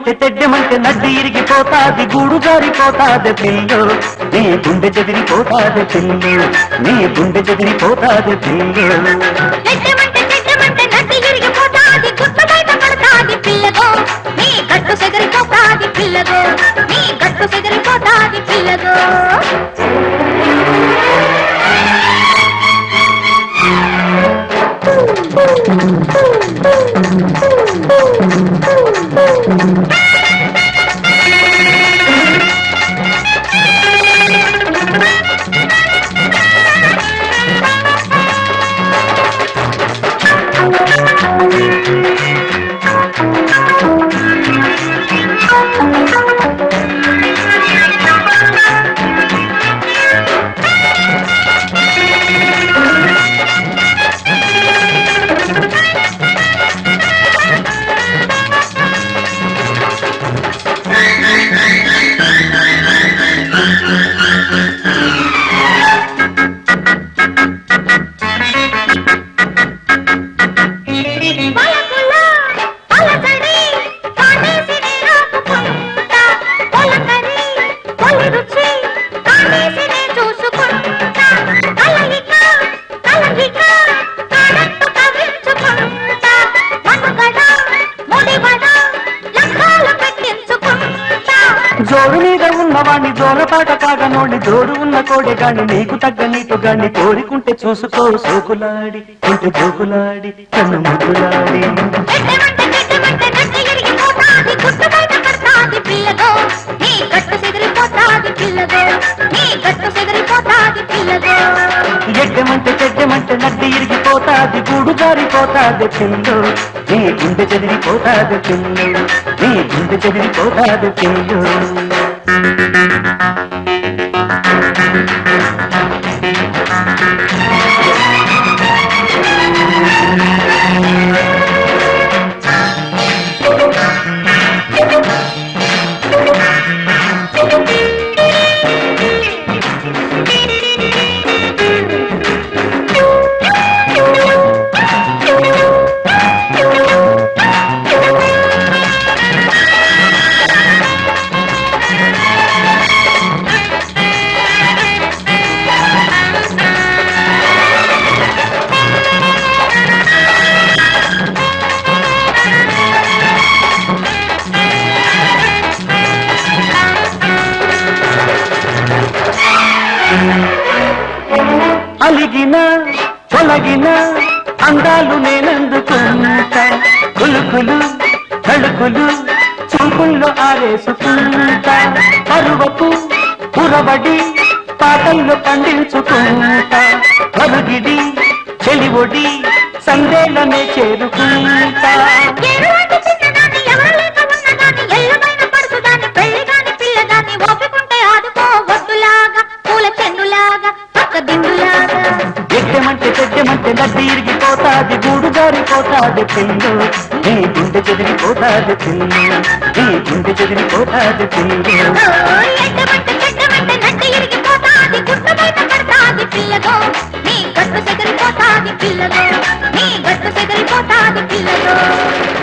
ఎడ్డెమంటే తెడ్డెమంటే నడ్డి ఇరిగిపోతాది గూడు జారిపోతాది పిల్లు నీ గుండె చెదిరిపోతాది పిల్లు నీ గుండె చెదిరిపోతాది పిల్లు చెట్టమంటే చెట్టమంటే నడ్డి ఇరిగిపోతాది గుట్ట బయట పడతాది పిల్లగో నీ గట్టు సెగరిపోతాది పిల్లగో నీ గట్టు సెగరిపోతాది పిల్లగో పలకుల పలకడి కానేసి నేరాపుకుంటా పొలకరి పొలి రుచి కానేసి నే చూసుకుంటా కలయిక కలయిక కాడట్టు కవించుకుంటా మనుగడ ముడివడ లక్షాలు పెట్టించుకుంటా జోరు మీద ఉన్నవాణ్ణి జోరపాట కాగనోడి జోరు ఉన్న కోడె గాని నీకు తగ్గ నీటు గాని కోరికుంటే చూసుకో సోకులాడి కొంటే జోకులాడి కన్ను ముగ్గులాడి ఎట్టమంటే చెట్టమంటే నడ్డి ఇరిగిపోతాది గుట్టు బయట పడతాది పిల్లగో నీ గట్టు సెదిరిపోతాది పిల్లగో నీ గట్టు సెదిరిపోతాది పిల్లగో ఎడ్డమంటే చెడ్డమంటే నడ్డి ఇరిగిపోతాది గూడు జారిపోతాది పిల్లు నీ గుండె చెదిరిపోతాది పిల్లు నీ గుండె చెదిరిపోతాది పిల్లు అలిగిన తొలగిన అందాలు నేనందుకుంటా కులుకులు తడుకులు చూపుల్లో ఆరేసుకుంటా పరువపు పురబడి పాటల్లో పండించుకుంటా పరుగిడి చెలివొడి సందేలనే చేరుకుంటా ఎరువంటి చిన్నదాన్ని ఎవరు లేక ఉన్నదాన్ని ఎల్లమైన పడుతుదాన్ని పెళ్లిగాని పిల్లగాని ఓపికుంటే ఆదుకో వద్దులాగా పూల చెండులాగా పక్క దిండులాగా ఎడ్డమంటే చెడ్డమంటే నడ్డి ఇరిగిపోతాది గూడు జారిపోతాది పిల్లు నీ గుండె చెదిరిపోతాది పిల్లు నీ గుండె చెదిరిపోతాది పిల్లు ఓ, ఎట్టమంటే చెట్టమంటే నడ్డి ఇరిగిపోతాది గుట్ట బయట పడతాది పిల్లగో నీ గట్టు సెగరిపోతాది పిల్లగో నీ గట్టు సెగరిపోతాది పిల్లగో